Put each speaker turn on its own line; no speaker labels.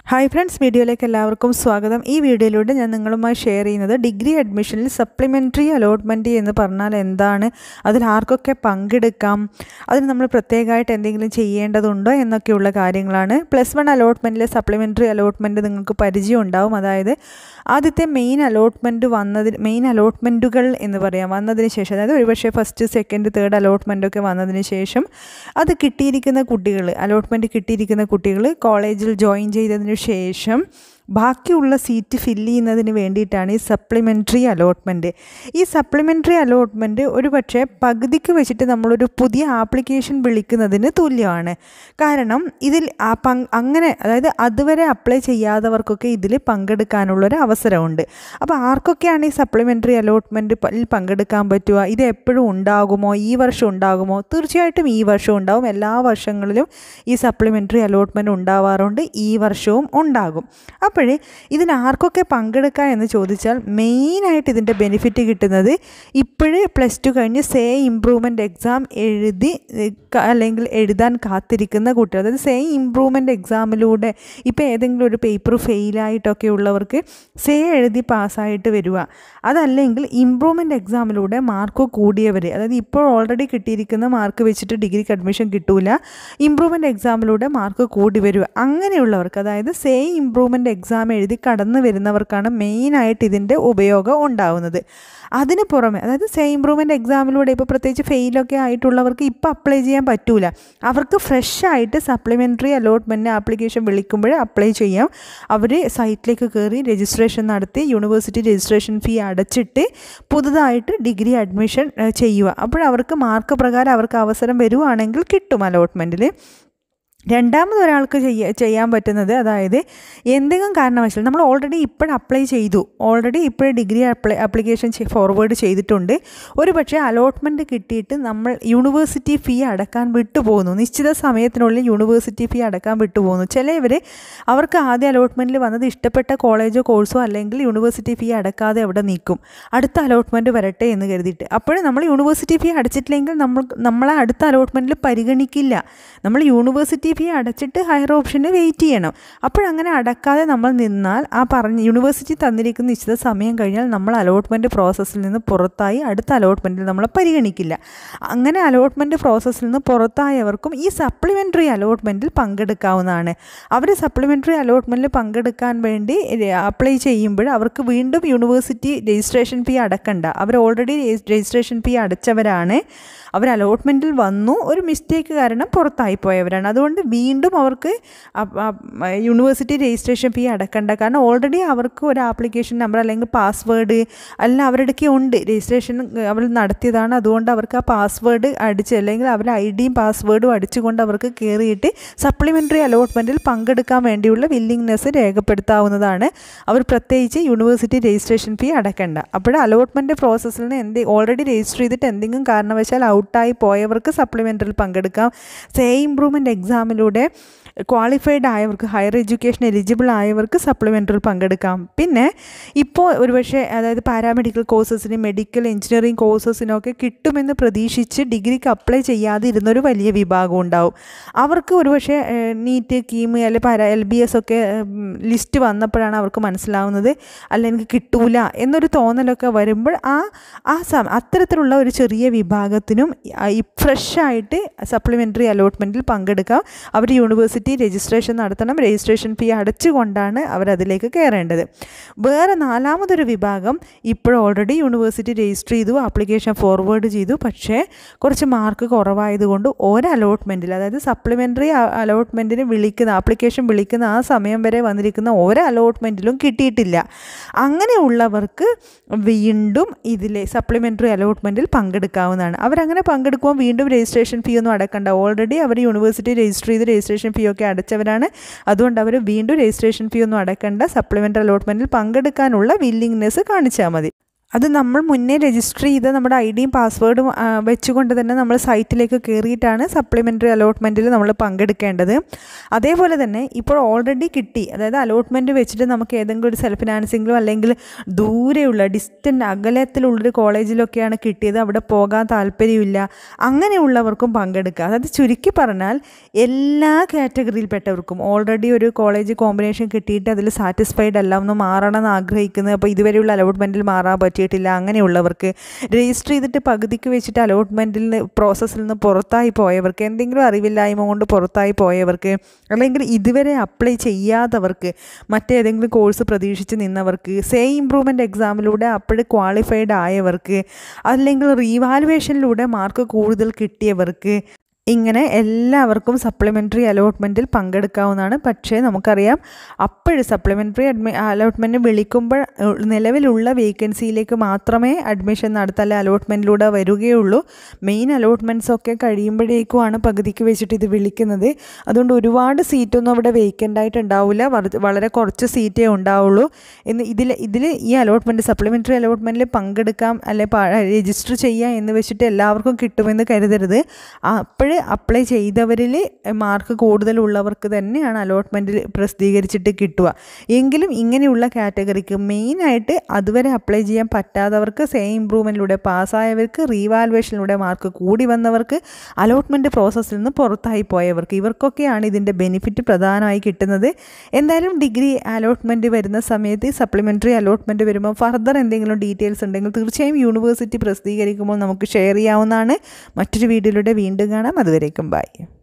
hi friends വീഡിയോയിലേക്ക് എല്ലാവർക്കും സ്വാഗതം ഈ വീഡിയോയിലൂടെ ഞാൻ നിങ്ങളുമായി ഷെയർ ചെയ്യുന്നത് ഡിഗ്രി അഡ്മിഷനിൽ സപ്ലിമെൻ്ററി അലോട്ട്മെൻറ്റ് എന്ന് പറഞ്ഞാൽ എന്താണ് അതിൽ ആർക്കൊക്കെ പങ്കെടുക്കാം അതിന് നമ്മൾ പ്രത്യേകമായിട്ട് എന്തെങ്കിലും ചെയ്യേണ്ടതുണ്ടോ എന്നൊക്കെയുള്ള കാര്യങ്ങളാണ് പ്ലസ് വൺ അലോട്ട്മെൻറ്റിലെ സപ്ലിമെൻ്ററി അലോട്ട്മെൻറ്റ് നിങ്ങൾക്ക് പരിചയം ഉണ്ടാവും അതായത് ആദ്യത്തെ മെയിൻ അലോട്ട്മെൻറ്റ് വന്നതിന് മെയിൻ അലോട്ട്മെൻറ്റുകൾ എന്ന് പറയാം വന്നതിന് ശേഷം അതായത് ഒരുപക്ഷെ ഫസ്റ്റ് സെക്കൻഡ് തേർഡ് അലോട്ട്മെൻറ്റൊക്കെ വന്നതിന് ശേഷം അത് കിട്ടിയിരിക്കുന്ന കുട്ടികൾ അലോട്ട്മെൻറ്റ് കിട്ടിയിരിക്കുന്ന കുട്ടികൾ കോളേജിൽ ജോയിൻ ചെയ്തതിന് ശേഷം ബാക്കിയുള്ള സീറ്റ് ഫില്ല് ചെയ്യുന്നതിന് വേണ്ടിയിട്ടാണ് ഈ സപ്ലിമെൻ്ററി അലോട്ട്മെൻറ്റ് ഈ സപ്ലിമെൻ്ററി അലോട്ട്മെൻറ്റ് ഒരു പക്ഷേ പകുതിക്ക് വെച്ചിട്ട് നമ്മളൊരു പുതിയ ആപ്ലിക്കേഷൻ വിളിക്കുന്നതിന് തുല്യമാണ് കാരണം ഇതിൽ ആ പങ് അങ്ങനെ അതായത് അതുവരെ അപ്ലൈ ചെയ്യാത്തവർക്കൊക്കെ ഇതിൽ പങ്കെടുക്കാനുള്ളൊരു അവസരമുണ്ട് അപ്പോൾ ആർക്കൊക്കെയാണ് ഈ സപ്ലിമെൻ്ററി അലോട്ട്മെൻറ്റിൽ പങ്കെടുക്കാൻ പറ്റുക ഇത് എപ്പോഴും ഉണ്ടാകുമോ ഈ വർഷം ഉണ്ടാകുമോ തീർച്ചയായിട്ടും ഈ വർഷം ഉണ്ടാകും എല്ലാ വർഷങ്ങളിലും ഈ സപ്ലിമെൻ്ററി അലോട്ട്മെൻറ്റ് ഉണ്ടാവാറുണ്ട് ഈ വർഷവും ഉണ്ടാകും അപ്പോഴേ ഇതിന് ആർക്കൊക്കെ പങ്കെടുക്കാം എന്ന് ചോദിച്ചാൽ മെയിനായിട്ട് ഇതിൻ്റെ ബെനിഫിറ്റ് കിട്ടുന്നത് ഇപ്പോഴേ പ്ലസ് ടു കഴിഞ്ഞ് സേ ഇമ്പ്രൂവ്മെൻ്റ് എക്സാം എഴുതി അല്ലെങ്കിൽ എഴുതാൻ കാത്തിരിക്കുന്ന കുട്ടികൾ അതായത് സേ ഇമ്പ്രൂവ്മെൻ്റ് എക്സാമിലൂടെ ഇപ്പോൾ ഏതെങ്കിലും ഒരു പേപ്പർ ഫെയിലായിട്ടൊക്കെ ഉള്ളവർക്ക് സേ എഴുതി പാസ്സായിട്ട് വരിക അതല്ലെങ്കിൽ ഇമ്പ്രൂവ്മെൻ്റ് എക്സാമിലൂടെ മാർക്ക് കൂടിയവർ അതായത് ഇപ്പോൾ ഓൾറെഡി കിട്ടിയിരിക്കുന്ന മാർക്ക് വെച്ചിട്ട് ഡിഗ്രിക്ക് അഡ്മിഷൻ കിട്ടൂല ഇമ്പ്രൂവ്മെൻ്റ് എക്സാമിലൂടെ മാർക്ക് കൂടി വരിക അങ്ങനെയുള്ളവർക്ക് അതായത് സേ ഇമ്പ്രൂവ്മെൻ്റ് എക്സാം എഴുതി കടന്നു വരുന്നവർക്കാണ് മെയിനായിട്ട് ഇതിൻ്റെ ഉപയോഗം ഉണ്ടാവുന്നത് അതിന് പുറമെ അതായത് സേ ഇമ്പ്രൂവ്മെൻ്റ് എക്സാമിലൂടെ ഇപ്പോൾ പ്രത്യേകിച്ച് ഫെയിലൊക്കെ ആയിട്ടുള്ളവർക്ക് ഇപ്പോൾ അപ്ലൈ ചെയ്യാൻ പറ്റൂല അവർക്ക് ഫ്രഷ് ആയിട്ട് സപ്ലിമെൻ്ററി അലോട്ട്മെൻറ്റ് ആപ്ലിക്കേഷൻ വിളിക്കുമ്പോൾ അപ്ലൈ ചെയ്യാം അവർ സൈറ്റിലേക്ക് കയറി രജിസ്ട്രേഷൻ നടത്തി യൂണിവേഴ്സിറ്റി രജിസ്ട്രേഷൻ ഫീ അടച്ചിട്ട് പുതുതായിട്ട് ഡിഗ്രി അഡ്മിഷൻ ചെയ്യുക അപ്പോൾ അവർക്ക് മാർക്ക് പ്രകാരം അവർക്ക് അവസരം വരുവാണെങ്കിൽ കിട്ടും അലോട്ട്മെൻറ്റിൽ രണ്ടാമത് ഒരാൾക്ക് ചെയ്യ ചെയ്യാൻ പറ്റുന്നത് അതായത് എന്തെങ്കിലും കാരണവശാൽ നമ്മൾ ഓൾറെഡി ഇപ്പോൾ അപ്ലൈ ചെയ്തു ഓൾറെഡി ഇപ്പോൾ ഡിഗ്രി അപ്ലൈ ആപ്ലിക്കേഷൻ ഫോർവേഡ് ചെയ്തിട്ടുണ്ട് ഒരു പക്ഷേ അലോട്ട്മെൻറ്റ് കിട്ടിയിട്ട് നമ്മൾ യൂണിവേഴ്സിറ്റി ഫീ അടക്കാൻ വിട്ടുപോകുന്നു നിശ്ചിത സമയത്തിനുള്ളിൽ യൂണിവേഴ്സിറ്റി ഫീ അടക്കാൻ വിട്ടുപോകുന്നു ചിലവർ അവർക്ക് ആദ്യ അലോട്ട്മെൻറ്റിൽ വന്നത് ഇഷ്ടപ്പെട്ട കോളേജോ കോഴ്സോ അല്ലെങ്കിൽ യൂണിവേഴ്സിറ്റി ഫീ അടക്കാതെ അവിടെ നിൽക്കും അടുത്ത അലോട്ട്മെൻറ്റ് വരട്ടെ എന്ന് കരുതിയിട്ട് അപ്പോഴും നമ്മൾ യൂണിവേഴ്സിറ്റി ഫീ അടച്ചിട്ടില്ലെങ്കിൽ നമ്മൾ നമ്മളെ അടുത്ത അലോട്ട്മെൻറ്റിൽ പരിഗണിക്കില്ല നമ്മൾ യൂണിവേഴ്സിറ്റി ഫീ അടച്ചിട്ട് ഹയർ ഓപ്ഷന് വെയിറ്റ് ചെയ്യണം അപ്പോഴങ്ങനെ അടക്കാതെ നമ്മൾ നിന്നാൽ ആ പറഞ്ഞ യൂണിവേഴ്സിറ്റി തന്നിരിക്കുന്ന നിശ്ചിത സമയം കഴിഞ്ഞാൽ നമ്മൾ അലോട്ട്മെൻറ്റ് പ്രോസസ്സിൽ നിന്ന് പുറത്തായി അടുത്ത അലോട്ട്മെൻറ്റിൽ നമ്മളെ പരിഗണിക്കില്ല അങ്ങനെ അലോട്ട്മെൻറ്റ് പ്രോസസ്സിൽ നിന്ന് പുറത്തായവർക്കും ഈ സപ്ലിമെൻ്ററി അലോട്ട്മെൻറ്റിൽ പങ്കെടുക്കാവുന്നതാണ് അവർ സപ്ലിമെൻ്ററി അലോട്ട്മെൻറ്റിൽ പങ്കെടുക്കാൻ വേണ്ടി അപ്ലൈ ചെയ്യുമ്പോൾ അവർക്ക് വീണ്ടും യൂണിവേഴ്സിറ്റി രജിസ്ട്രേഷൻ ഫീ അടക്കണ്ട അവർ ഓൾറെഡി രജിസ്ട്രേഷൻ ഫീ അടച്ചവരാണ് അവർ അലോട്ട്മെൻറ്റിൽ വന്നു ഒരു മിസ്റ്റേക്ക് കാരണം പുറത്തായി പോയവരാണ് അതുകൊണ്ട് വീണ്ടും അവർക്ക് യൂണിവേഴ്സിറ്റി രജിസ്ട്രേഷൻ ഫീ അടക്കണ്ട കാരണം ഓൾറെഡി അവർക്ക് ഒരു ആപ്ലിക്കേഷൻ നമ്പർ അല്ലെങ്കിൽ പാസ്വേഡ് അല്ല അവരുടെയൊക്കെ ഉണ്ട് രജിസ്ട്രേഷൻ അവർ നടത്തിയതാണ് അതുകൊണ്ട് അവർക്ക് ആ പാസ്വേഡ് അടിച്ച് അല്ലെങ്കിൽ അവരുടെ ഐ ഡിയും പാസ്വേഡും അടിച്ചുകൊണ്ട് അവർക്ക് കയറിയിട്ട് സപ്ലിമെൻ്ററി അലോട്ട്മെൻറ്റിൽ പങ്കെടുക്കാൻ വേണ്ടിയുള്ള വില്ലിങ്നെസ് രേഖപ്പെടുത്താവുന്നതാണ് അവർ പ്രത്യേകിച്ച് യൂണിവേഴ്സിറ്റി രജിസ്ട്രേഷൻ ഫീ അടക്കണ്ട അപ്പോൾ അലോട്ട്മെൻറ്റ് പ്രോസസ്സിൽ നിന്ന് എന്ത് ഓൾറെഡി രജിസ്റ്റർ ചെയ്തിട്ട് എന്തെങ്കിലും കാരണവശാൽ ഔട്ടായി പോയവർക്ക് സപ്ലിമെൻ്ററിൽ പങ്കെടുക്കാം സേ ഇമ്പ്രൂവ്മെൻറ്റ് എക്സാമിലൂടെ ക്വാളിഫൈഡ് ആയവർക്ക് ഹയർ എഡ്യൂക്കേഷൻ എലിജിബിൾ ആയവർക്ക് സപ്ലിമെൻ്ററിൽ പങ്കെടുക്കാം പിന്നെ ഇപ്പോൾ ഒരുപക്ഷെ അതായത് പാരാമെഡിക്കൽ കോഴ്സസിന് മെഡിക്കൽ എഞ്ചിനീയറിംഗ് കോഴ്സസിനൊക്കെ കിട്ടുമെന്ന് പ്രതീക്ഷിച്ച് ഡിഗ്രിക്ക് അപ്ലൈ ചെയ്യാതെ ഇരുന്നൊരു വലിയ വിഭാഗം ഉണ്ടാവും അവർക്ക് ഒരുപക്ഷെ നീറ്റ് കീമ് അല്ലെങ്കിൽ പാരാ എൽ ബി എസ് ഒക്കെ ലിസ്റ്റ് വന്നപ്പോഴാണ് അവർക്ക് മനസ്സിലാവുന്നത് അല്ല എനിക്ക് കിട്ടൂല എന്നൊരു തോന്നലൊക്കെ വരുമ്പോൾ ആ ആ സമ അത്തരത്തിലുള്ള ഒരു ചെറിയ വിഭാഗത്തിനും ഫ്രഷായിട്ട് സപ്ലിമെൻ്ററി അലോട്ട്മെൻറ്റിൽ പങ്കെടുക്കാം അവർ യൂണിവേഴ്സിറ്റി രജിസ്ട്രേഷൻ നടത്തണം രജിസ്ട്രേഷൻ ഫീ അടച്ചുകൊണ്ടാണ് അവരതിലേക്ക് കയറേണ്ടത് വേറെ നാലാമതൊരു വിഭാഗം ഇപ്പോൾ ഓൾറെഡി യൂണിവേഴ്സിറ്റി രജിസ്റ്റർ ചെയ്തു ആപ്ലിക്കേഷൻ ഫോർവേഡ് ചെയ്തു പക്ഷേ കുറച്ച് മാർക്ക് കുറവായതുകൊണ്ട് ഒരു അലോട്ട്മെൻറ്റിൽ അതായത് സപ്ലിമെൻ്ററി അലോട്ട്മെൻറ്റിന് വിളിക്കുന്ന ആപ്ലിക്കേഷൻ വിളിക്കുന്ന ആ സമയം വരെ വന്നിരിക്കുന്ന ഒരു അലോട്ട്മെൻറ്റിലും കിട്ടിയിട്ടില്ല അങ്ങനെയുള്ളവർക്ക് വീണ്ടും ഇതിലെ സപ്ലിമെൻ്ററി അലോട്ട്മെൻറ്റിൽ പങ്കെടുക്കാവുന്നതാണ് അവരങ്ങനെ പങ്കെടുക്കുമ്പോൾ വീണ്ടും രജിസ്ട്രേഷൻ ഫീ ഒന്നും അടക്കണ്ട ഓൾറെഡി അവർ യൂണിവേഴ്സിറ്റി രജിസ്റ്റർ ചെയ്ത് രജിസ്ട്രേഷൻ ഫീ ഒക്കെ അടച്ചവരാണ് അതുകൊണ്ട് അവർ വീണ്ടും രജിസ്ട്രേഷൻ ഫീ ഒന്നും അടക്കണ്ട സപ്ലിമെൻ്ററി അലോട്ട്മെൻറ്റിൽ പങ്കെടുക്കാനുള്ള വില്ലിങ്നെസ് കാണിച്ചാൽ മതി അത് നമ്മൾ മുന്നേ രജിസ്റ്റർ ചെയ്ത് നമ്മുടെ ഐ ഡിയും പാസ്വേഡും വെച്ചുകൊണ്ട് തന്നെ നമ്മൾ സൈറ്റിലേക്ക് കയറിയിട്ടാണ് സപ്ലിമെൻ്ററി അലോട്ട്മെൻറ്റിൽ നമ്മൾ പങ്കെടുക്കേണ്ടത് അതേപോലെ തന്നെ ഇപ്പോൾ ഓൾറെഡി കിട്ടി അതായത് അലോട്ട്മെൻറ്റ് വെച്ചിട്ട് നമുക്ക് ഏതെങ്കിലും ഒരു സെൽഫ് ഫിനാൻസിങ്ങിലോ അല്ലെങ്കിൽ ദൂരെയുള്ള ഡിസ്റ്റൻ്റ് അകലത്തിലുള്ളൊരു കോളേജിലൊക്കെയാണ് കിട്ടിയത് അവിടെ പോകാൻ താല്പര്യമില്ല അങ്ങനെയുള്ളവർക്കും പങ്കെടുക്കുക അതായത് ചുരുക്കി പറഞ്ഞാൽ എല്ലാ കാറ്റഗറിയിൽപ്പെട്ടവർക്കും ഓൾറെഡി ഒരു കോളേജ് കോമ്പിനേഷൻ കിട്ടിയിട്ട് അതിൽ സാറ്റിസ്ഫൈഡ് അല്ല ഒന്ന് മാറണം എന്ന് ആഗ്രഹിക്കുന്നത് അപ്പോൾ ഇതുവരെയുള്ള അലോട്ട്മെൻറ്റിൽ മാറാൻ പറ്റിയിട്ടില്ല അങ്ങനെയുള്ളവർക്ക് രജിസ്റ്റർ ചെയ്തിട്ട് പകുതിക്ക് വെച്ചിട്ട് അലോട്ട്മെൻറ്റിൽ നിന്ന് പ്രോസസ്സിൽ നിന്ന് പുറത്തായി പോയവർക്ക് എന്തെങ്കിലും അറിവില്ലായ്മ കൊണ്ട് പുറത്തായി പോയവർക്ക് അല്ലെങ്കിൽ ഇതുവരെ അപ്ലൈ ചെയ്യാത്തവർക്ക് മറ്റേതെങ്കിലും കോഴ്സ് പ്രതീക്ഷിച്ച് നിന്നവർക്ക് സേ ഇമ്പ്രൂവ്മെൻറ്റ് എക്സാമിലൂടെ അപ്പോൾ ക്വാളിഫൈഡ് ആയവർക്ക് അല്ലെങ്കിൽ റീവാലുവേഷനിലൂടെ മാർക്ക് കൂടുതൽ കിട്ടിയവർക്ക് ഇങ്ങനെ എല്ലാവർക്കും സപ്ലിമെൻ്ററി അലോട്ട്മെൻറ്റിൽ പങ്കെടുക്കാവുന്നതാണ് പക്ഷേ നമുക്കറിയാം അപ്പോഴും സപ്ലിമെൻ്ററി അഡ്മി അലോട്ട്മെൻറ്റ് വിളിക്കുമ്പോൾ നിലവിലുള്ള വേക്കൻസിയിലേക്ക് മാത്രമേ അഡ്മിഷൻ നടത്താൻ അലോട്ട്മെൻറ്റിലൂടെ വരികയുള്ളൂ മെയിൻ അലോട്ട്മെൻറ്റ്സ് ഒക്കെ കഴിയുമ്പോഴേക്കുമാണ് പകുതിക്ക് വെച്ചിട്ട് ഇത് വിളിക്കുന്നത് അതുകൊണ്ട് ഒരുപാട് സീറ്റൊന്നും അവിടെ വേക്കൻ്റ് ആയിട്ട് ഉണ്ടാവില്ല വളരെ കുറച്ച് സീറ്റേ ഉണ്ടാവുള്ളൂ എന്ന് ഇതിൽ ഇതിൽ ഈ അലോട്ട്മെൻറ്റ് സപ്ലിമെൻ്ററി അലോട്ട്മെൻറ്റിൽ പങ്കെടുക്കാം അല്ലെ രജിസ്റ്റർ ചെയ്യാം എന്ന് വെച്ചിട്ട് എല്ലാവർക്കും കിട്ടുമെന്ന് കരുതരുത് അപ്പോൾ അപ്ലൈ ചെയ്തവരിൽ മാർക്ക് കൂടുതലുള്ളവർക്ക് തന്നെയാണ് അലോട്ട്മെൻറ്റിൽ പ്രസിദ്ധീകരിച്ചിട്ട് കിട്ടുക എങ്കിലും ഇങ്ങനെയുള്ള കാറ്റഗറിക്ക് മെയിനായിട്ട് അതുവരെ അപ്ലൈ ചെയ്യാൻ പറ്റാത്തവർക്ക് സെയിം ഇമ്പ്രൂവ്മെൻറ്റിലൂടെ പാസ്സായവർക്ക് റീവാലുവേഷനിലൂടെ മാർക്ക് കൂടി വന്നവർക്ക് അലോട്ട്മെൻറ്റ് പ്രോസസ്സിൽ നിന്ന് പുറത്തായി പോയവർക്ക് ഇവർക്കൊക്കെയാണ് ഇതിൻ്റെ ബെനിഫിറ്റ് പ്രധാനമായി കിട്ടുന്നത് എന്തായാലും ഡിഗ്രി അലോട്ട്മെൻറ്റ് വരുന്ന സമയത്ത് സപ്ലിമെൻ്ററി അലോട്ട്മെൻറ്റ് വരുമ്പോൾ ഫർദർ എന്തെങ്കിലും ഡീറ്റെയിൽസ് ഉണ്ടെങ്കിൽ തീർച്ചയായും യൂണിവേഴ്സിറ്റി പ്രസിദ്ധീകരിക്കുമ്പോൾ നമുക്ക് ഷെയർ ചെയ്യാവുന്നതാണ് മറ്റൊരു വീഡിയോയിലൂടെ വീണ്ടും കാണാം അതുവരേക്കും ബൈ